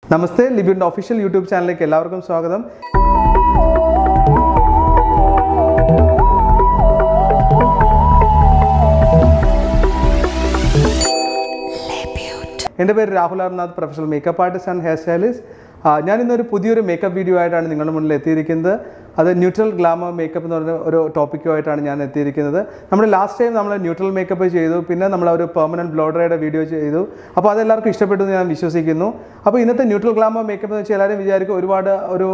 നമസ്തേ ലിബിയുടെ official YouTube ചാനലിലേക്ക് എല്ലാവർക്കും സ്വാഗതം എൻ്റെ പേര് Rahul Arnath professional makeup artist and hair stylist ഞാൻ ഇന്നൊരു പുതിയൊരു മേക്കപ്പ് വീഡിയോ ആയിട്ടാണ് നിങ്ങളുടെ മുന്നിൽ എത്തിയിരിക്കുന്നത് അത് ന്യൂട്രൽ ഗ്ലാമർ മേക്കപ്പ് എന്ന് പറഞ്ഞ ഒരു ടോപ്പിക്കുമായിട്ടാണ് ഞാൻ എത്തിയിരിക്കുന്നത് നമ്മൾ ലാസ്റ്റ് ടൈം നമ്മൾ ന്യൂട്രൽ മേക്കപ്പ് ചെയ്തു പിന്നെ നമ്മൾ ഒരു പെർമനൻറ്റ് ബ്ലോഡറയുടെ വീഡിയോ ചെയ്തു അപ്പോൾ അതെല്ലാവർക്കും ഇഷ്ടപ്പെട്ടു എന്ന് ഞാൻ വിശ്വസിക്കുന്നു അപ്പോൾ ഇന്നത്തെ ന്യൂട്രൽ ഗ്ലാമർ മേക്കപ്പ് എന്ന് വെച്ചാൽ എല്ലാവരും വിചാരിക്കും ഒരുപാട് ഒരു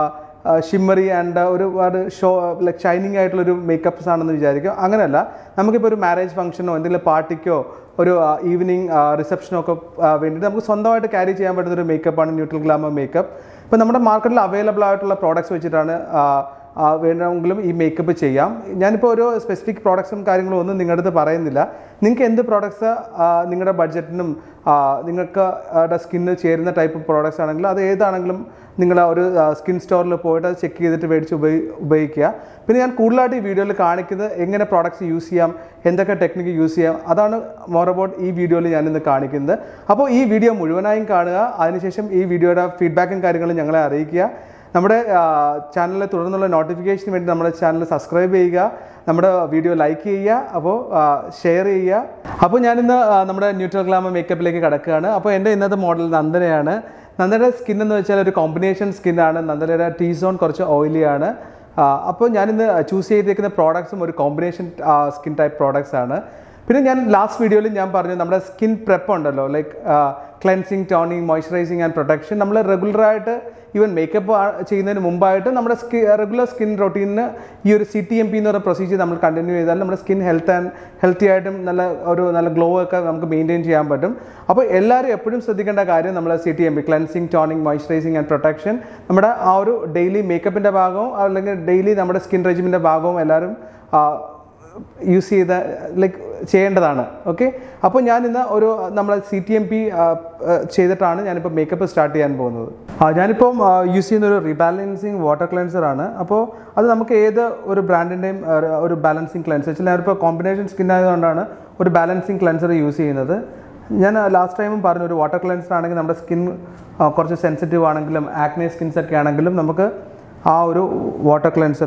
ഷിമ്മറി ആൻഡ് ഒരുപാട് ഷോ ലൈക്ക് ഷൈനിങ് ആയിട്ടുള്ളൊരു മേക്കപ്പ്സ് ആണെന്ന് വിചാരിക്കും അങ്ങനെയല്ല നമുക്കിപ്പോൾ ഒരു മാരേജ് ഫംഗ്ഷനോ എന്തെങ്കിലും പാർട്ടിക്കോ ഒരു ഈവനിങ് റിസപ്ഷനോ ഒക്കെ ആ, വേണ്ടിയിട്ട് നമുക്ക് സ്വന്തമായിട്ട് ക്യാരി ചെയ്യാൻ പറ്റുന്ന ഒരു മേക്കപ്പാണ് ന്യൂട്രൽ ഗ്ലാമർ മേക്കപ്പ് ഇപ്പോൾ നമ്മുടെ മാർക്കറ്റിൽ അവൈലബിൾ ആയിട്ടുള്ള പ്രോഡക്റ്റ്സ് വെച്ചിട്ടാണ് ആ, ആ, വേണമെങ്കിലും ഈ മേക്കപ്പ് ചെയ്യാം ഞാനിപ്പോൾ ഒരു സ്പെസിഫിക് പ്രോഡക്ട്സും കാര്യങ്ങളും ഒന്നും നിങ്ങളുടെ അടുത്ത് പറയുന്നില്ല നിങ്ങൾക്ക് എന്ത് പ്രോഡക്ട്സ് നിങ്ങളുടെ ബഡ്ജറ്റിനും നിങ്ങൾക്ക് സ്കിന്നിന് ചേരുന്ന ടൈപ്പ് പ്രോഡക്ട്സ് ആണെങ്കിലും അത് ഏതാണെങ്കിലും നിങ്ങൾ ഒരു സ്കിൻ സ്റ്റോറിൽ പോയിട്ട് അത് ചെക്ക് ചെയ്തിട്ട് മേടിച്ച് ഉപയോഗി ഉപയോഗിക്കുക പിന്നെ ഞാൻ കൂടുതലായിട്ട് ഈ വീഡിയോയിൽ കാണിക്കുന്നത് എങ്ങനെ പ്രോഡക്ട്സ് യൂസ് ചെയ്യാം എന്തൊക്കെ ടെക്നിക്ക് യൂസ് ചെയ്യാം അതാണ് മോർ അബൌട്ട് ഈ വീഡിയോയിൽ ഞാനിന്ന് കാണിക്കുന്നത് അപ്പോൾ ഈ വീഡിയോ മുഴുവനായും കാണുക അതിനുശേഷം ഈ വീഡിയോയുടെ ഫീഡ്ബാക്കും കാര്യങ്ങളും ഞങ്ങളെ അറിയിക്കുക നമ്മുടെ ചാനലിൽ തുടർന്നുള്ള നോട്ടിഫിക്കേഷന് വേണ്ടി നമ്മുടെ ചാനൽ സബ്സ്ക്രൈബ് ചെയ്യുക നമ്മുടെ വീഡിയോ ലൈക്ക് ചെയ്യുക അപ്പോൾ ഷെയർ ചെയ്യുക അപ്പോൾ ഞാനിന്ന് ആ, നമ്മുടെ ന്യൂട്രൽ ഗ്ലാമർ മേക്കപ്പിലേക്ക് കിടക്കുകയാണ് അപ്പോൾ എൻ്റെ ഇന്നത്തെ മോഡൽ നന്ദനയാണ് നന്ദനയുടെ സ്കിൻ എന്ന് വെച്ചാൽ ഒരു കോമ്പിനേഷൻ സ്കിന്നാണ് നന്ദനയുടെ ടീ സോൺ കുറച്ച് ഓയിലിയാണ് അപ്പോൾ ഞാനിന്ന് ചൂസ് ചെയ്തിരിക്കുന്ന പ്രോഡക്ട്സും ഒരു കോമ്പിനേഷൻ സ്കിൻ ടൈപ്പ് പ്രോഡക്ട്സ് ആണ് പിന്നെ ഞാൻ ലാസ്റ്റ് വീഡിയോയിൽ ഞാൻ പറഞ്ഞു നമ്മുടെ സ്കിൻ പ്രെപ്പ് ഉണ്ടല്ലോ like cleansing toning moisturising and protection നമ്മൾ റെഗുലറായിട്ട് ഈവൻ മേക്കപ്പ് ചെയ്യുന്നതിന് മുമ്പായിട്ട് നമ്മുടെ സ്കി റെഗുലർ സ്കിൻ റൊട്ടീനിന് ഈ ഒരു സി ടി എം പി എന്ന് പറയുന്ന പ്രൊസീജിയർ നമ്മൾ കണ്ടിന്യൂ ചെയ്താൽ നമ്മുടെ സ്കിൻ ഹെൽത്ത് ആൻഡ് ഹെൽത്തി ആയിട്ടും നല്ല ഒരു നല്ല ഗ്ലോ ഒക്കെ നമുക്ക് മെയിൻറ്റെയിൻ ചെയ്യാൻ പറ്റും അപ്പോൾ എല്ലാവരും എപ്പോഴും ശ്രദ്ധിക്കേണ്ട കാര്യം നമ്മൾ C T M P cleansing toning moisturising and protection നമ്മുടെ ആ ഒരു ഡെയിലി മേക്കപ്പിൻ്റെ ഭാഗവും അല്ലെങ്കിൽ ഡെയിലി നമ്മുടെ സ്കിൻ റെജിമിൻ്റെ ഭാഗവും എല്ലാവരും ആ, യൂസ് ചെയ്ത ലൈക്ക് ചെയ്യേണ്ടതാണ് ഓക്കെ അപ്പോൾ ഞാൻ ഇന്ന് ഒരു നമ്മൾ സി ടി എം പി ചെയ്തിട്ടാണ് ഞാനിപ്പോൾ മേക്കപ്പ് സ്റ്റാർട്ട് ചെയ്യാൻ പോകുന്നത് ആ, ഞാനിപ്പം യൂസ് ചെയ്യുന്ന ഒരു റീബാലൻസിങ് വാട്ടർ ക്ലെൻസർ ആണ് അപ്പോൾ അത് നമുക്ക് ഏത് ഒരു ബ്രാൻഡിൻ്റെയും ഒരു ബാലൻസിങ് ക്ലെൻസർ വെച്ചാൽ ഞാനിപ്പോൾ കോമ്പിനേഷൻ സ്കിൻ ആയതുകൊണ്ടാണ് ഒരു ബാലൻസിങ് ക്ലെൻസർ യൂസ് ചെയ്യുന്നത് ഞാൻ ലാസ്റ്റ് ടൈമും പറഞ്ഞു ഒരു വാട്ടർ ക്ലെൻസർ ആണെങ്കിൽ നമ്മുടെ സ്കിൻ കുറച്ച് സെൻസിറ്റീവ് ആണെങ്കിലും ആക്നെ സ്കിൻസ് ഒക്കെ ആണെങ്കിലും നമുക്ക് ആ ഒരു വാട്ടർ ക്ലെൻസർ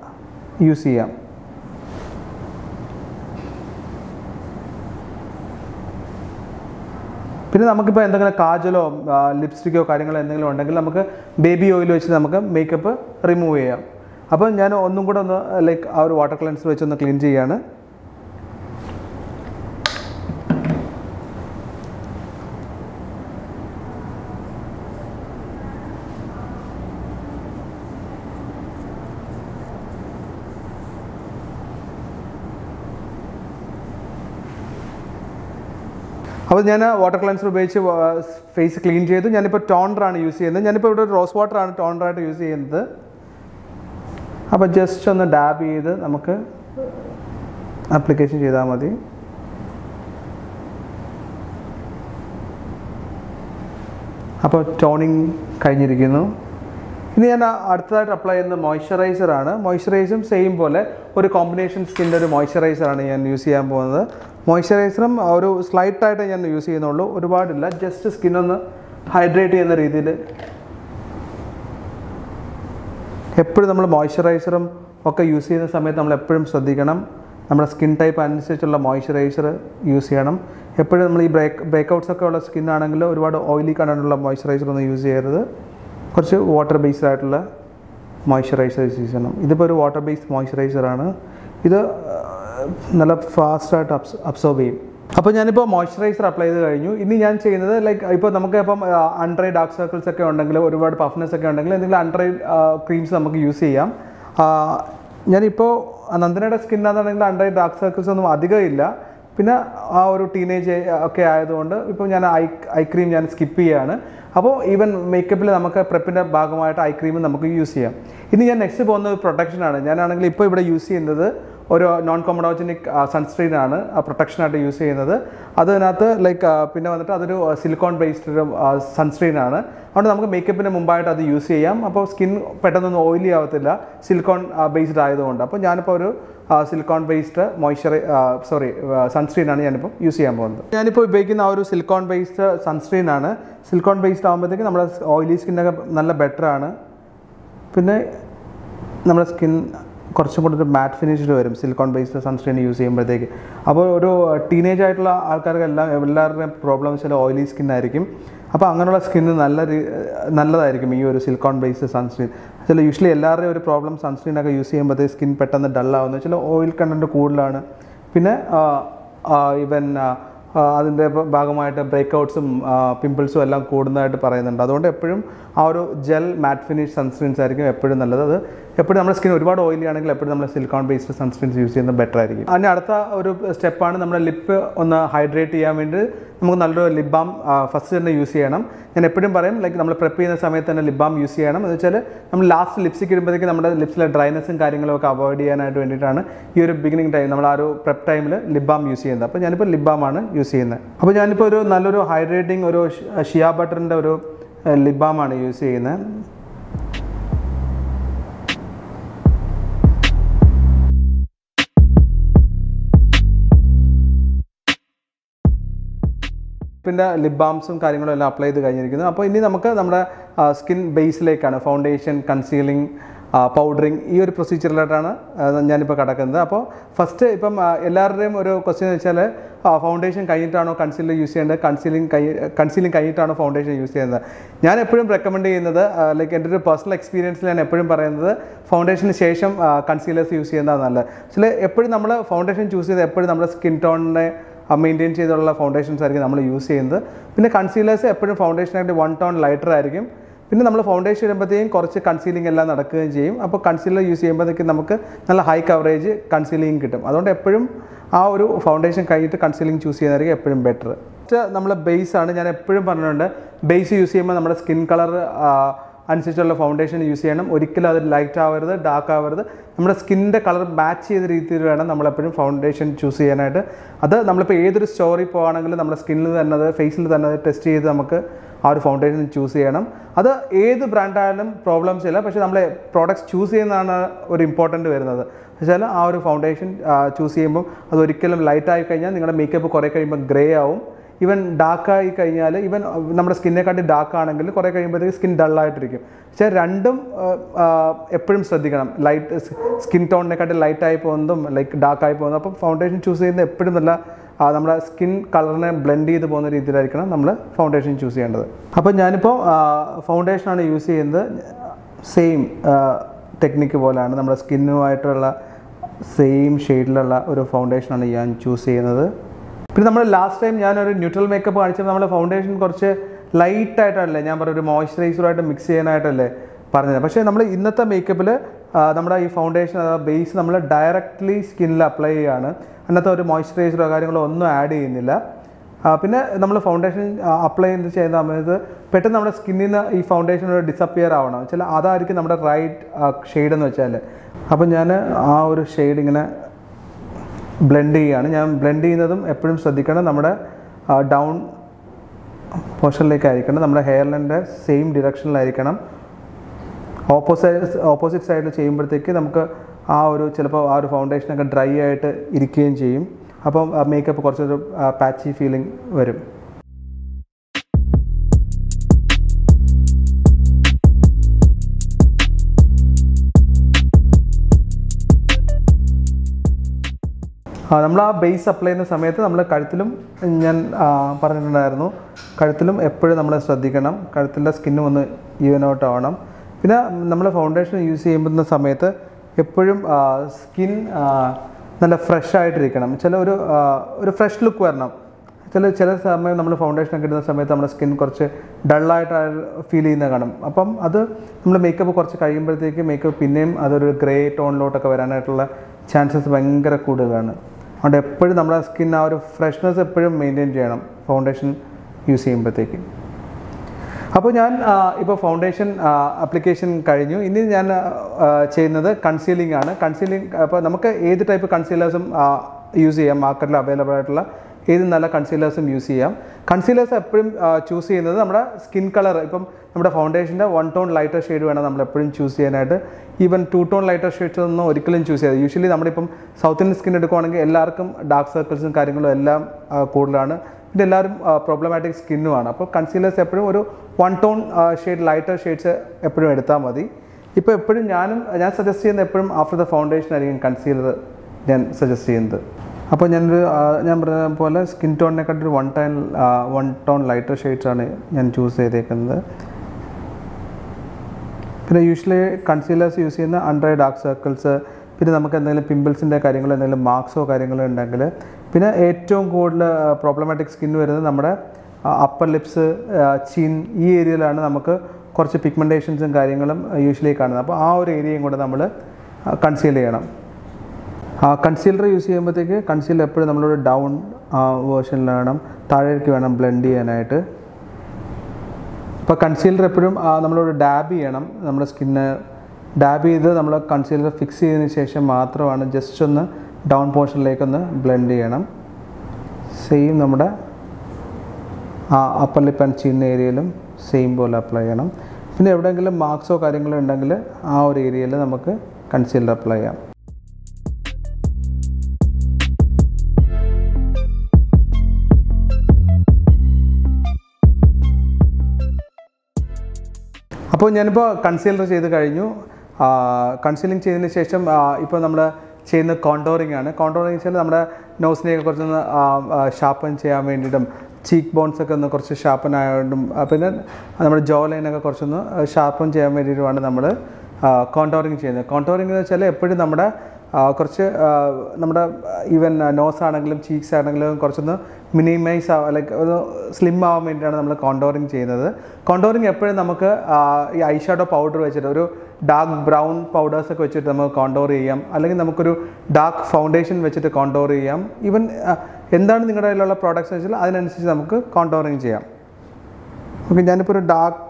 യൂസ് ചെയ്യാം പിന്നെ നമുക്കിപ്പോൾ എന്തെങ്കിലും കാജലോ ലിപ്സ്റ്റിക്കോ കാര്യങ്ങളോ എന്തെങ്കിലും ഉണ്ടെങ്കിൽ നമുക്ക് ബേബി ഓയിൽ വെച്ച് നമുക്ക് മേക്കപ്പ് റിമൂവ് ചെയ്യാം അപ്പോൾ ഞാൻ ഒന്നും കൂടെ ഒന്ന് ലൈക്ക് ആ ഒരു വാട്ടർ ക്ലെൻസർ വെച്ച് ഒന്ന് ക്ലീൻ ചെയ്യാണ് അപ്പോൾ ഞാൻ വാട്ടർ ക്ലെൻസർ ഉപയോഗിച്ച് ഫേസ് ക്ലീൻ ചെയ്തു ഞാനിപ്പോൾ ടോണറാണ് യൂസ് ചെയ്യുന്നത് ഞാനിപ്പോൾ ഇവിടെ റോസ് വാട്ടറാണ് ടോണറായിട്ട് യൂസ് ചെയ്യുന്നത് അപ്പോൾ ജസ്റ്റ് ഒന്ന് ഡാബ് ചെയ്ത് നമുക്ക് ആപ്ലിക്കേഷൻ ചെയ്താൽ മതി അപ്പോൾ ടോണിങ് കഴിഞ്ഞിരിക്കുന്നു ഇനി ഞാൻ അടുത്തതായിട്ട് അപ്ലൈ ചെയ്യുന്ന മോയ്സ്ചറൈസർ ആണ് മോയ്സ്ചറൈസറും സെയിം പോലെ ഒരു കോമ്പിനേഷൻ സ്കിൻ്റെ ഒരു മോയ്സ്ചറൈസർ ആണ് ഞാൻ യൂസ് ചെയ്യാൻ പോകുന്നത് മോയ്സ്ചറൈസറും ഒരു സ്ലൈറ്റ് ആയിട്ട് ഞാൻ യൂസ് ചെയ്യുന്നുള്ളൂ ഒരുപാടില്ല ജസ്റ്റ് സ്കിന്നൊന്ന് ഹൈഡ്രേറ്റ് ചെയ്യുന്ന രീതിയിൽ എപ്പോഴും നമ്മൾ മോയ്സ്ചറൈസറും ഒക്കെ യൂസ് ചെയ്യുന്ന സമയത്ത് നമ്മൾ എപ്പോഴും ശ്രദ്ധിക്കണം നമ്മുടെ സ്കിൻ ടൈപ്പ് അനുസരിച്ചുള്ള മോയ്സ്ചറൈസർ യൂസ് ചെയ്യണം എപ്പോഴും നമ്മൾ ഈ ബ്രേക്ക് ബ്രേക്കൗട്ട്സ് ഒക്കെ ഉള്ള സ്കിൻ ആണെങ്കിൽ ഒരുപാട് ഓയിലി കണ്ടുള്ള മോയ്സ്ചറൈസർ ഒന്നും യൂസ് ചെയ്യരുത് കുറച്ച് വാട്ടർ ബേസ്ഡ് ആയിട്ടുള്ള മോയ്സ്ചറൈസർ യൂസ് ചെയ്യണം ഇതിപ്പോൾ ഒരു വാട്ടർ ബേസ്ഡ് മോയ്സ്ചറൈസർ ആണ് ഇത് ആ, നല്ല ഫാസ്റ്റായിട്ട് അബ്സ് അബ്സോർബ് ചെയ്യും അപ്പോൾ ഞാനിപ്പോൾ മോയ്സ്ചറൈസർ അപ്ലൈ ചെയ്ത് കഴിഞ്ഞു ഇനി ഞാൻ ചെയ്യുന്നത് ലൈക്ക് ഇപ്പോൾ നമുക്ക് ഇപ്പം അൺഡ്രൈ ഡാർക്ക് സർക്കിൾസ് ഒക്കെ ഉണ്ടെങ്കിൽ ഒരുപാട് പഫ്നെസ് ഒക്കെ ഉണ്ടെങ്കിൽ എന്തെങ്കിലും അൺഡ്രൈ ക്രീംസ് നമുക്ക് യൂസ് ചെയ്യാം ആ, ഞാനിപ്പോൾ നന്ദനയുടെ സ്കിന്നാണെന്നുണ്ടെങ്കിൽ അൺഡ്രൈ ഡാർക്ക് സർക്കിൾസ് ഒന്നും അധികം ഇല്ല പിന്നെ ആ ഒരു ടീനേജ് ഒക്കെ ആയതുകൊണ്ട് ഇപ്പോൾ ഞാൻ ഐ ഐ ക്രീം ഞാൻ സ്കിപ്പ് ചെയ്യുകയാണ് അപ്പോൾ ഈവൻ മേക്കപ്പിൽ നമുക്ക് പ്രെപ്പിൻ്റെ ഭാഗമായിട്ട് ഐ ക്രീം നമുക്ക് യൂസ് ചെയ്യാം ഇനി ഞാൻ നെക്സ്റ്റ് പോകുന്ന ഒരു പ്രൊട്ടക്ഷനാണ് ഞാനാണെങ്കിൽ ഇപ്പോൾ ഇവിടെ യൂസ് ചെയ്യുന്നത് ഒരു നോൺ കൊമഡോജനിക് സൺസ്ക്രീൻ ആണ് പ്രൊട്ടക്ഷനായിട്ട് യൂസ് ചെയ്യുന്നത് അതിനകത്ത് ലൈക്ക് പിന്നെ വന്നിട്ട് അതൊരു സിലിക്കോൺ ബേസ്ഡ് ഒരു സൺസ്ക്രീൻ ആണ് അതുകൊണ്ട് നമുക്ക് മേക്കപ്പിന് മുമ്പായിട്ട് അത് യൂസ് ചെയ്യാം അപ്പോൾ സ്കിൻ പെട്ടെന്നൊന്നും ഓയിലി ആവത്തില്ല സിലിക്കോൺ ബേസ്ഡ് ആയതുകൊണ്ട് അപ്പോൾ ഞാനിപ്പോൾ ഒരു സിലിക്കോൺ ബേസ്ഡ് മോയ്സ്ചറൈ സോറി സൺസ്ക്രീൻ ആണ് ഞാനിപ്പോൾ യൂസ് ചെയ്യാൻ പോകുന്നത് ഞാനിപ്പോൾ ഉപയോഗിക്കുന്ന ആ ഒരു സിലിക്കോൺ ബേസ്ഡ് സൺസ്ക്രീൻ ആണ് സിലിക്കോൺ ബേസ്ഡ് ആകുമ്പോഴത്തേക്ക് നമ്മുടെ ഓയിലി സ്കിന്നൊക്കെ നല്ല ബെറ്റർ ആണ് പിന്നെ നമ്മുടെ സ്കിൻ കുറച്ചും കൂടി ഒരു മാറ്റ് ഫിനിഷ്ഡ് വരും സിലിക്കോൺ ബേസ്ഡ് സൺസ്ക്രീൻ യൂസ് ചെയ്യുമ്പോഴത്തേക്ക് അപ്പോൾ ഒരു ടീനേജ് ആയിട്ടുള്ള ആൾക്കാർക്കെല്ലാം എല്ലാവരുടെയും പ്രോബ്ലം വെച്ചാൽ ഓയിലി സ്കിൻ ആയിരിക്കും അപ്പോൾ അങ്ങനെയുള്ള സ്കിന്ന് നല്ല രീ- നല്ലതായിരിക്കും ഈ ഒരു സിലിക്കോൺ ബേസ്ഡ് സൺസ്ക്രീൻ ചില യൂഷ്വലി എല്ലാവരുടെയും ഒരു പ്രോബ്ലം സൺസ്ക്രീനൊക്കെ യൂസ് ചെയ്യുമ്പോഴത്തേക്ക് സ്കിൻ പെട്ടെന്ന് ഡള്ളാവുന്നു ചില ഓയിൽ കണ്ടൻറ്റ് കൂടുതലാണ് പിന്നെ ഇവൻ അതിൻ്റെ ഭാഗമായിട്ട് ബ്രേക്കൗട്ട്സും പിമ്പിൾസും എല്ലാം കൂടുന്നതായിട്ട് പറയുന്നുണ്ട് അതുകൊണ്ട് എപ്പോഴും ആ ഒരു ജെൽ മാറ്റ് ഫിനിഷ് സൺസ്ക്രീൻസ് ആയിരിക്കും എപ്പോഴും നല്ലത് അത് എപ്പോഴും നമ്മുടെ സ്കിൻ ഒരുപാട് ഓയിലി ആണെങ്കിൽ എപ്പോഴും നമ്മൾ സിലിക്കോൺ ബേസ്ഡ് സൺസ്ക്രീൻസ് യൂസ് ചെയ്യുന്നത് ബെറ്റർ ആയിരിക്കും അതിന് അടുത്ത ഒരു സ്റ്റെപ്പാണ് നമ്മുടെ ലിപ്പ് ഒന്ന് ഹൈഡ്രേറ്റ് ചെയ്യാൻ വേണ്ടി നമുക്ക് നല്ലൊരു ലിപ് ബാം ഫസ്റ്റ് തന്നെ യൂസ് ചെയ്യണം ഞാൻ എപ്പോഴും പറയും ലൈക്ക് നമ്മൾ പ്രിപ്പ് ചെയ്യുന്ന സമയത്ത് തന്നെ ലിപ് ബാം യൂസ് ചെയ്യണം എന്ന് വെച്ചാൽ നമ്മൾ ലാസ്റ്റ് ലിപ്സ്റ്റിക് ഇടുമ്പോഴത്തേക്ക് നമ്മുടെ ലിപ്സിലെ ഡ്രൈനസും കാര്യങ്ങളും ഒക്കെ അവോയ്ഡ് ചെയ്യാനായിട്ട് വേണ്ടിയിട്ടാണ് ഈ ഒരു ബിഗിനിങ് ടൈം നമ്മൾ ആ ഒരു പ്രെപ്പ് ടൈമിൽ ലിപ് ബാം യൂസ് ചെയ്യുന്നത് അപ്പോൾ ഞാനിപ്പോൾ ലിപ് ബാം ആണ് യൂസ് ചെയ്യുന്നത് അപ്പോൾ ഞാനിപ്പോൾ ഒരു നല്ലൊരു ഹൈഡ്രേറ്റിംഗ് ഒരു ഷിയ ബട്ടറിൻ്റെ ഒരു ലിപ് ബാം ആണ് യൂസ് ചെയ്യുന്നത് പിന്നെ ലിപ് ബാംസും കാര്യങ്ങളും എല്ലാം അപ്ലൈ ചെയ്ത് കഴിഞ്ഞിരിക്കുന്നു അപ്പോൾ ഇനി നമുക്ക് നമ്മുടെ സ്കിൻ ബേസിലേക്കാണ് ഫൗണ്ടേഷൻ കൺസീലിംഗ് പൗഡറിങ് ഈ ഒരു പ്രൊസീജിയറിലായിട്ടാണ് ഞാനിപ്പോൾ കിടക്കുന്നത് അപ്പോൾ ഫസ്റ്റ് ഇപ്പം ആ, എല്ലാവരുടെയും ഒരു ക്വസ്റ്റ്യൻ എന്ന് വെച്ചാൽ ഫൗണ്ടേഷൻ കഴിഞ്ഞിട്ടാണോ കൺസീലർ യൂസ് ചെയ്യേണ്ടത് കൺസീലിംഗ് കഴി കൺസീലിംഗ് കഴിഞ്ഞിട്ടാണോ ഫൗണ്ടേഷൻ യൂസ് ചെയ്യുന്നത് ഞാൻ എപ്പോഴും റെക്കമെൻഡ് ചെയ്യുന്നത് ലൈക്ക് എൻ്റെ ഒരു പേഴ്സണൽ എക്സ്പീരിയൻസിൽ ഞാൻ എപ്പോഴും പറയുന്നത് ഫൗണ്ടേഷന് ശേഷം കൺസീലേഴ്സ് യൂസ് ചെയ്യുന്നതാണ് നല്ലത് ചില എപ്പോഴും നമ്മൾ ഫൗണ്ടേഷൻ ചൂസ് ചെയ്ത് എപ്പോഴും നമ്മുടെ സ്കിൻ ടോണിനെ മെയിൻറ്റെയിൻ ചെയ്തുള്ള ഫൗണ്ടേഷൻസ് ആയിരിക്കും നമ്മൾ യൂസ് ചെയ്യുന്നത് പിന്നെ കൺസീലേഴ്സ് എപ്പോഴും ഫൗണ്ടേഷനായിട്ട് വൺ ടോൺ ലൈറ്റർ ആയിരിക്കും പിന്നെ നമ്മൾ ഫൗണ്ടേഷൻ ഇടുമ്പോഴത്തേക്കും കുറച്ച് കൺസീലിംഗ് എല്ലാം നടക്കുകയും ചെയ്യും അപ്പോൾ കൺസീലർ യൂസ് ചെയ്യുമ്പോഴത്തേക്കും നമുക്ക് നല്ല ഹൈ കവറേജ് കൺസീലിംഗ് കിട്ടും അതുകൊണ്ട് എപ്പോഴും ആ ഒരു ഫൗണ്ടേഷൻ കഴിഞ്ഞിട്ട് കൺസീലിംഗ് ചൂസ് ചെയ്യുന്നതായിരിക്കും എപ്പോഴും ബെറ്റർ നമ്മുടെ ബേസ് ആണ് ഞാൻ എപ്പോഴും പറഞ്ഞിട്ടുണ്ട് ബേസ് യൂസ് ചെയ്യുമ്പോൾ നമ്മുടെ സ്കിൻ കളർ അനുസരിച്ചുള്ള ഫൗണ്ടേഷൻ യൂസ് ചെയ്യണം ഒരിക്കലും അത് ലൈറ്റ് ആവരുത് ഡാർക്ക് ആവരുത് നമ്മുടെ സ്കിന്നിൻ്റെ കളർ മാച്ച് ചെയ്ത രീതിയിൽ വേണം നമ്മളെപ്പോഴും ഫൗണ്ടേഷൻ ചൂസ് ചെയ്യാനായിട്ട് അത് നമ്മളിപ്പോൾ ഏതൊരു സ്റ്റോറിൽ പോകുകയാണെങ്കിലും നമ്മുടെ സ്കിന്നിൽ തന്നെ അത് ഫേസിൽ തന്നെ അത് ടെസ്റ്റ് ചെയ്ത് നമുക്ക് ആ ഒരു ഫൗണ്ടേഷൻ ചൂസ് ചെയ്യണം അത് ഏത് ബ്രാൻഡായാലും പ്രോബ്ലംസ് ഇല്ല പക്ഷേ നമ്മൾ പ്രോഡക്റ്റ്സ് ചൂസ് ചെയ്യുന്നതാണ് ഒരു ഇമ്പോർട്ടൻറ്റ് വരുന്നത് വെച്ചാൽ ആ ഒരു ഫൗണ്ടേഷൻ ചൂസ് ചെയ്യുമ്പോൾ അത് ഒരിക്കലും ലൈറ്റ് ആയി കഴിഞ്ഞാൽ നിങ്ങളുടെ മേക്കപ്പ് കുറേ കഴിയുമ്പോൾ ഗ്രേ ആവും ഈവൻ ഡാർക്കായി കഴിഞ്ഞാൽ ഈവൻ നമ്മുടെ സ്കിന്നെക്കാട്ടി ഡാർക്ക് ആണെങ്കിൽ കുറേ കഴിയുമ്പോഴത്തേക്ക് സ്കിൻ ഡള്ളായിട്ടിരിക്കും പക്ഷേ രണ്ടും എപ്പോഴും ശ്രദ്ധിക്കണം ലൈറ്റ് സ്കിൻ ടോണിനെക്കാട്ടി ലൈറ്റായി പോകുന്നതും ലൈക്ക് ഡാർക്കായി പോകുന്നതും അപ്പം ഫൗണ്ടേഷൻ ചൂസ് ചെയ്യുന്നത് എപ്പോഴും നല്ല ആ, നമ്മുടെ സ്കിൻ കളറിനെ ബ്ലെൻഡ് ചെയ്ത് പോകുന്ന രീതിയിലായിരിക്കണം നമ്മൾ ഫൗണ്ടേഷൻ ചൂസ് ചെയ്യേണ്ടത് അപ്പോൾ ഞാനിപ്പോൾ ഫൗണ്ടേഷനാണ് യൂസ് ചെയ്യുന്നത് സെയിം ടെക്നിക്ക് പോലെയാണ് നമ്മുടെ സ്കിന്നുമായിട്ടുള്ള സെയിം ഷെയ്ഡിലുള്ള ഒരു ഫൗണ്ടേഷനാണ് ഞാൻ ചൂസ് ചെയ്യുന്നത് പിന്നെ നമ്മൾ ലാസ്റ്റ് ടൈം ഞാനൊരു ന്യൂട്രൽ മേക്കപ്പ് കാണിച്ചപ്പോൾ നമ്മൾ ഫൗണ്ടേഷൻ കുറച്ച് ലൈറ്റ് ആയിട്ടല്ലേ ഞാൻ പറഞ്ഞ ഒരു മോയ്സ്ചറൈസറായിട്ട് മിക്സ് ചെയ്യാനായിട്ടല്ലേ പറഞ്ഞത് പക്ഷേ നമ്മൾ ഇന്നത്തെ മേക്കപ്പിൽ നമ്മുടെ ഈ ഫൗണ്ടേഷൻ ബേസ് നമ്മൾ ഡയറക്റ്റ്ലി സ്കിന്നിൽ അപ്ലൈ ചെയ്യുകയാണ് അതിനകത്ത് ഒരു മോയ്സ്ചറൈസറോ കാര്യങ്ങളോ ഒന്നും ആഡ് ചെയ്യുന്നില്ല ആ, പിന്നെ നമ്മൾ ഫൗണ്ടേഷൻ അപ്ലൈ ചെയ്ത് ചെയ്യുന്ന സമയത്ത് പെട്ടെന്ന് നമ്മുടെ സ്കിന്നിൽ നിന്ന് ഈ ഫൗണ്ടേഷൻ ഒരു ഡിസപ്പിയർ ആവണം വെച്ചാൽ അതായിരിക്കും നമ്മുടെ റൈറ്റ് ഷെയ്ഡ് എന്ന് വെച്ചാൽ അപ്പം ഞാൻ ആ ഒരു ഷെയ്ഡ് ഇങ്ങനെ ബ്ലെൻഡ് ചെയ്യുകയാണ് ഞാൻ ബ്ലെൻഡ് ചെയ്യുന്നതും എപ്പോഴും ശ്രദ്ധിക്കണം നമ്മുടെ ഡൗൺ പോർഷനിലേക്കായിരിക്കണം നമ്മുടെ ഹെയർലൈൻ്റെ സെയിം ഡിറക്ഷനിലായിരിക്കണം ഓപ്പോസിറ്റ് ഓപ്പോസിറ്റ് സൈഡിൽ ചെയ്യുമ്പോഴത്തേക്ക് നമുക്ക് ആ ഒരു ചിലപ്പോൾ ആ ഒരു ഫൗണ്ടേഷനൊക്കെ ഡ്രൈ ആയിട്ട് ഇരിക്കുകയും ചെയ്യും അപ്പം മേക്കപ്പ് കുറച്ചൊരു പാച്ചി ഫീലിംഗ് വരും നമ്മൾ ആ ബേസ് അപ്ലൈ ചെയ്യുന്ന സമയത്ത് നമ്മൾ കഴുത്തിലും ഞാൻ ആ, പറഞ്ഞിട്ടുണ്ടായിരുന്നു കഴുത്തിലും എപ്പോഴും നമ്മൾ ശ്രദ്ധിക്കണം കഴുത്തിൻ്റെ സ്കിന്നും ഒന്ന് ഈവൻ ഔട്ട് ആവണം പിന്നെ നമ്മൾ ഫൗണ്ടേഷൻ യൂസ് ചെയ്യുന്ന സമയത്ത് എപ്പോഴും സ്കിൻ നല്ല ഫ്രഷ് ആയിട്ടിരിക്കണം ചില ഒരു ആ, ഒരു ഫ്രഷ് ലുക്ക് വരണം ചില ചില സമയം നമ്മൾ ഫൗണ്ടേഷൻ ഒക്കെ ഇടുന്ന സമയത്ത് നമ്മുടെ സ്കിൻ കുറച്ച് ഡള്ളായിട്ട് ഫീൽ ചെയ്യുന്ന കാണും അപ്പം അത് നമ്മൾ മേക്കപ്പ് കുറച്ച് കഴിയുമ്പോഴത്തേക്ക് മേക്കപ്പ് പിന്നെയും അതൊരു ഗ്രേ ടോണിലോട്ടൊക്കെ വരാനായിട്ടുള്ള ചാൻസസ് ഭയങ്കര കൂടുതലാണ് അതുകൊണ്ട് എപ്പോഴും നമ്മുടെ സ്കിൻ ആ ഒരു ഫ്രഷ്നെസ് എപ്പോഴും മെയിൻറ്റെയിൻ ചെയ്യണം ഫൗണ്ടേഷൻ യൂസ് ചെയ്യുമ്പോഴത്തേക്ക് അപ്പോൾ ഞാൻ ഇപ്പോൾ ഫൗണ്ടേഷൻ ആപ്ലിക്കേഷൻ കഴിഞ്ഞു ഇനി ഞാൻ ആ, ചെയ്യുന്നത് കൺസീലിംഗ് ആണ് കൺസീലിംഗ് അപ്പോൾ നമുക്ക് ഏത് ടൈപ്പ് കൺസീലേഴ്സും യൂസ് ചെയ്യാം മാർക്കറ്റിൽ അവൈലബിൾ ആയിട്ടുള്ള ഏത് നല്ല കൺസീലേഴ്സും യൂസ് ചെയ്യാം കൺസീലേഴ്സ് എപ്പോഴും ചൂസ് ചെയ്യുന്നത് നമ്മുടെ സ്കിൻ കളർ ഇപ്പം നമ്മുടെ ഫൗണ്ടേഷൻ്റെ വൺ ടോൺ ലൈറ്റർ ഷെയ്ഡ് വേണം നമ്മൾ എപ്പോഴും ചൂസ് ചെയ്യാനായിട്ട് even two tone lighter shades ഒന്നും ഒരിക്കലും ചൂസ് ചെയ്യാതെ യൂഷ്വലി നമ്മളിപ്പം സൗത്ത് ഇന്ത്യൻ സ്കിൻ എടുക്കുവാണെങ്കിൽ എല്ലാവർക്കും ഡാർക്ക് സർക്കിൾസും കാര്യങ്ങളും എല്ലാം ആ, കൂടുതലാണ് പിന്നെ എല്ലാവരും പ്രോബ്ലമാറ്റിക് സ്കിന്നുമാണ് അപ്പോൾ കൺസീലേഴ്സ് എപ്പോഴും ഒരു one tone shade lighter shades എപ്പോഴും എടുത്താൽ മതി ഇപ്പോൾ എപ്പോഴും ഞാനും ഞാൻ സജസ്റ്റ് ചെയ്യുന്നത് എപ്പോഴും ആഫ്റ്റർ ദ ഫൗണ്ടേഷൻ ആയിരിക്കും കൺസീലർ ഞാൻ സജസ്റ്റ് ചെയ്യുന്നത് അപ്പോൾ ഞാനൊരു ആ, ഞാൻ പറഞ്ഞ പോലെ സ്കിൻ ടോണിനെക്കാട്ടി ഒരു one tone one tone lighter shades ആണ് ഞാൻ ചൂസ് ചെയ്തേക്കുന്നത് പിന്നെ യൂഷ്വലി കൺസീലേഴ്സ് യൂസ് ചെയ്യുന്ന അണ്ടർ ഡാർക്ക് സർക്കിൾസ് പിന്നെ നമുക്ക് എന്തെങ്കിലും പിമ്പിൾസിൻ്റെ കാര്യങ്ങളോ എന്തെങ്കിലും മാർക്സോ കാര്യങ്ങളോ ഉണ്ടെങ്കിൽ പിന്നെ ഏറ്റവും കൂടുതൽ പ്രോബ്ലമാറ്റിക് സ്കിൻ വരുന്നത് നമ്മുടെ അപ്പർ ലിപ്സ് ചിൻ ഈ ഏരിയയിലാണ് നമുക്ക് കുറച്ച് പിഗ്മെൻറ്റേഷൻസും കാര്യങ്ങളും യൂഷ്വലി കാണുന്നത് അപ്പോൾ ആ ഒരു ഏരിയയും കൂടെ നമ്മൾ കൺസീൽ ചെയ്യണം കൺസീലർ യൂസ് ചെയ്യുമ്പോഴത്തേക്ക് കൺസീലർ എപ്പോഴും നമ്മളൊരു ഡൗൺ വേർഷനിൽ വേണം താഴേക്ക് വേണം ബ്ലെൻഡ് ചെയ്യാനായിട്ട് ഇപ്പോൾ കൺസീലർ എപ്പോഴും ആ, നമ്മളൊരു ഡാബ് ചെയ്യണം നമ്മുടെ സ്കിന്ന് ഡാബ് ചെയ്ത് നമ്മൾ കൺസീലർ ഫിക്സ് ചെയ്തതിന് ശേഷം മാത്രമാണ് ജസ്റ്റ് ഒന്ന് ഡൗൺ പോർഷനിലേക്കൊന്ന് ബ്ലെൻഡ് ചെയ്യണം സെയിം നമ്മുടെ ആ അപ്പർ ലിപ്പ് ആൻഡ് ചിൻ ഏരിയയിലും സെയിം പോലെ അപ്ലൈ ചെയ്യണം പിന്നെ എവിടെയെങ്കിലും മാർക്സോ കാര്യങ്ങളോ ഉണ്ടെങ്കിൽ ആ ഒരു ഏരിയയിൽ നമുക്ക് കൺസീലർ അപ്ലൈ ചെയ്യാം അപ്പോൾ ഞാനിപ്പോൾ കൺസീലർ ചെയ്ത് കഴിഞ്ഞു കൺസീലിംഗ് ചെയ്തതിന് ശേഷം ഇപ്പോൾ നമ്മൾ ചെയ്യുന്ന കോണ്ടോറിംഗ് ആണ് കോണ്ടോറിംഗ് വെച്ചാൽ നമ്മുടെ നോസിനെയൊക്കെ കുറച്ചൊന്ന് ഷാർപ്പൻ ചെയ്യാൻ വേണ്ടിയിട്ടും ചീക്ക് ബോൺസ് ഒക്കെ ഒന്ന് കുറച്ച് ഷാർപ്പൻ ആയതുകൊണ്ടും ആ, പിന്നെ നമ്മുടെ ജോ ലൈനൊക്കെ കുറച്ചൊന്ന് ഷാർപ്പൻ ചെയ്യാൻ വേണ്ടിയിട്ടുമാണ് നമ്മൾ കോണ്ടോറിംഗ് ചെയ്യുന്നത് കോണ്ടോറിംഗ് എന്ന് വെച്ചാൽ എപ്പോഴും നമ്മുടെ ആ, കുറച്ച് ആ, നമ്മുടെ ഈവൻ നോസ് ആണെങ്കിലും ചീക്സ് ആണെങ്കിലും കുറച്ചൊന്ന് മിനിമൈസ് ആവാൻ ലൈക്ക് ഒന്ന് സ്ലിം ആവാൻ വേണ്ടിയിട്ടാണ് നമ്മൾ കോണ്ടോറിങ് ചെയ്യുന്നത് കോണ്ടോറിങ് എപ്പോഴും നമുക്ക് ആ, ഈ ഐ ഷാഡോ പൗഡർ വെച്ചിട്ട് ഒരു ഡാർക്ക് ബ്രൗൺ പൗഡേഴ്സ് ഒക്കെ വെച്ചിട്ട് നമുക്ക് കോണ്ടോർ ചെയ്യാം അല്ലെങ്കിൽ നമുക്കൊരു ഡാർക്ക് ഫൗണ്ടേഷൻ വെച്ചിട്ട് കോണ്ടോർ ചെയ്യാം ഈവൻ എന്താണ് നിങ്ങളുടെ കയ്യിലുള്ള പ്രോഡക്റ്റ്സ് വെച്ചാൽ അതിനനുസരിച്ച് നമുക്ക് കോണ്ടോറിങ് ചെയ്യാം ഓക്കെ ഞാനിപ്പോൾ ഒരു ഡാർക്ക്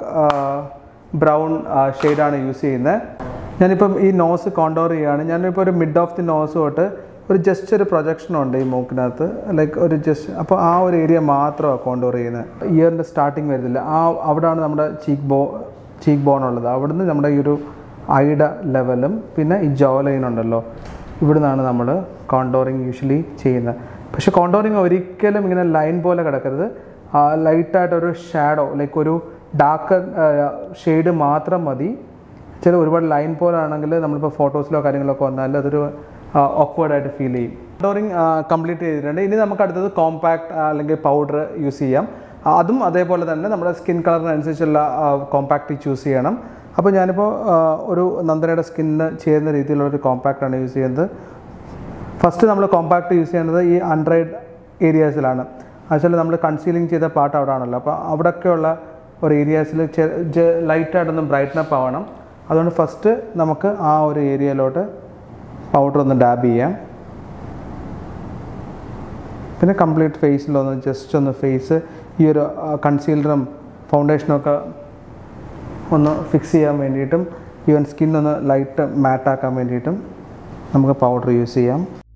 ബ്രൗൺ ഷെയ്ഡാണ് യൂസ് ചെയ്യുന്നത് ഞാനിപ്പം ഈ നോസ് കോണ്ടോർ ചെയ്യുകയാണ് ഞാനിപ്പോൾ ഒരു മിഡ് ഓഫ് ദി നോസ് തൊട്ട് ഒരു ജസ്റ്റ് ഒരു പ്രൊജക്ഷൻ ഉണ്ട് ഈ മൂക്കിനകത്ത് ലൈക്ക് ഒരു ജസ്റ്റ് അപ്പോൾ ആ ഒരു ഏരിയ മാത്രമാണ് കോണ്ടോർ ചെയ്യുന്നത് ഇയറിൻ്റെ സ്റ്റാർട്ടിങ് വരുന്നില്ല ആ അവിടെയാണ് നമ്മുടെ ചീക്ക് ബോ ചീക്ക് ബോൺ ഉള്ളത് അവിടുന്ന് നമ്മുടെ ഈ ഒരു ഐയുടെ ലെവലും പിന്നെ ഈ ജോ ലൈൻ ഉണ്ടല്ലോ ഇവിടുന്നാണ് നമ്മൾ കോണ്ടോറിങ് യൂഷ്വലി ചെയ്യുന്നത് പക്ഷേ കോണ്ടോറിങ് ഒരിക്കലും ഇങ്ങനെ ലൈൻ പോലെ കിടക്കരുത് ലൈറ്റായിട്ടൊരു ഷാഡോ ലൈക്ക് ഒരു ഡാർക്ക് ഷെയ്ഡ് മാത്രം മതി ചില ഒരുപാട് ലൈൻ പോലെ ആണെങ്കിൽ നമ്മളിപ്പോൾ ഫോട്ടോസിലോ കാര്യങ്ങളൊക്കെ വന്നാൽ അതൊരു awkward ആയിട്ട് ഫീൽ ചെയ്യും കോണ്ടോറിങ് കംപ്ലീറ്റ് ചെയ്തിട്ടുണ്ട് ഇനി നമുക്ക് അടുത്തത് കോമ്പാക്ട് അല്ലെങ്കിൽ പൗഡർ യൂസ് ചെയ്യാം ആ, അതും അതേപോലെ തന്നെ നമ്മുടെ സ്കിൻ കളറിനനുസരിച്ചുള്ള കോമ്പാക്റ്റ് ചൂസ് ചെയ്യണം അപ്പോൾ ഞാനിപ്പോൾ ആ, ഒരു നന്ദനയുടെ സ്കിന്നിന് ചേരുന്ന രീതിയിലുള്ള ഒരു കോമ്പാക്റ്റാണ് യൂസ് ചെയ്യുന്നത് ഫസ്റ്റ് നമ്മൾ കോമ്പാക്റ്റ് യൂസ് ചെയ്യുന്നത് ഈ അൺഡ്രൈഡ് ഏരിയാസിലാണ് അതുവെച്ചാൽ നമ്മൾ കൺസീലിംഗ് ചെയ്ത പാർട്ട് അവിടെ ആണല്ലോ അപ്പോൾ അവിടെയൊക്കെയുള്ള ഒരു ഏരിയാസിൽ ലൈറ്റായിട്ടൊന്ന് ബ്രൈറ്റൻ അപ്പ് ആവണം അതുകൊണ്ട് ഫസ്റ്റ് നമുക്ക് ആ ഒരു ഏരിയയിലോട്ട് പൗഡർ ഒന്ന് ഡാബ് ചെയ്യാം പിന്നെ കംപ്ലീറ്റ് ഫേസിലൊന്ന് ജസ്റ്റ് ഒന്ന് ഫേസ് ഈ ഒരു കൺസീലറും ഫൗണ്ടേഷനും ഒക്കെ ഒന്ന് ഫിക്സ് ചെയ്യാൻ വേണ്ടിയിട്ടും ഈവൻ സ്കിൻ ഒന്ന് ലൈറ്റ് മാറ്റാക്കാൻ വേണ്ടിയിട്ടും നമുക്ക് പൗഡർ യൂസ് ചെയ്യാം